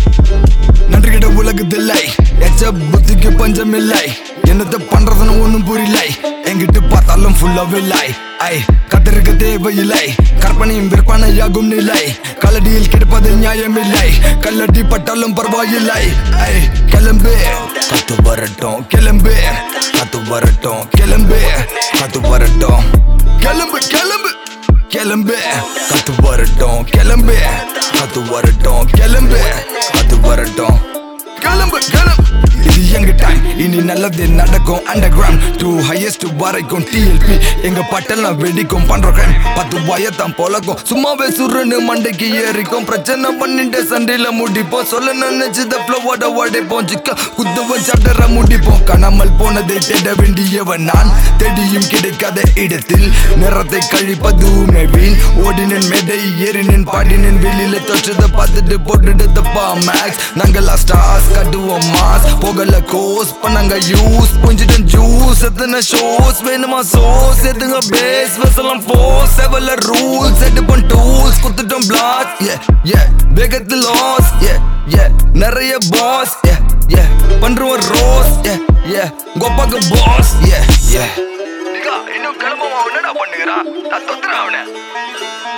நன்றி கிட்ட உலகத்தில்லை எச்ச புத்திக்கு பஞ்சம் இல்லை என்னத்த பண்றதுன்னு ஒண்ணும் புரியலை எங்கிட்டு பார்த்தாலும் ஃபுல்லாவே இல்லை ஐ கத்திருக்க தேவையில்லை கற்பனையும் விற்பனையாகும் நிலை கலடியில் கிடப்பது நியாயமில்லை கல்லடி பட்டாலும் பரவாயில்லை ஐ கிளம்பு கத்து வரட்டும் கிளம்பு கத்து வரட்டும் கிளம்பு கத்து வரட்டும் கிளம்பு கிளம்பு கிளம்பு கத்து வரட்டும் கிளம்பு கத்து வரட்டும் கிளம்பு கத்து வரட்டும் கிளம்பு கிளம்பு இது எங்க டைம் இனி நல்லது நடக்கும் அண்டர் கிரவுண்ட் டூ ஹையஸ்ட் வரைக்கும் டிஎல்பி எங்க பட்டெல்லாம் வெடிக்கும் பண்ற crime பத்து வயத்தான் பொழக்கும் சும்மாவே சுருன்னு மண்டைக்கு ஏறிக்கும் பிரச்சனை பண்ணிட்டு சண்டையில முடிப்போம் சொல்ல நினைச்சத ஃப்ளோவோட உடைப்போம் சிக்க குத்துவன் சட்டர முடிப்போம் காணாமல் போனதை தேட வேண்டியவன் நான் தேடியும் கிடைக்காத இடத்தில் நிறத்தை கழிப்பதுமே வீண் ஓடினேன் மேடை ஏறினேன் பாடினேன் வெளியில தொற்றதை பார்த்துட்டு போட்டுட்டு தப்பா மேக்ஸ் நாங்கள் ஸ்டார்ஸ் கட்டுவோம் மாஸ் போகல கோஸ் பண்ணாங்க யூஸ் புஞ்சிட்டன் ஜூஸ் எத்தனை ஷோஸ் வேணுமா சோஸ் எதுங்க பேஸ் வெசலாம் ஃபோர்ஸ் செவல ரூல்ஸ் எடுப்போம் டூல்ஸ் குத்துட்டோம் பிளாஸ் ஏ ஏ வேகத்தில் லாஸ் ஏ ஏ நிறைய பாஸ் ஏ ஏ பண்றோம் ரோஸ் ஏ ஏ கோப்பாக்கு பாஸ் ஏ ஏ இன்னும் கிளம்புமா என்னடா பண்ணுகிறான் நான் தொத்துறேன் அவனை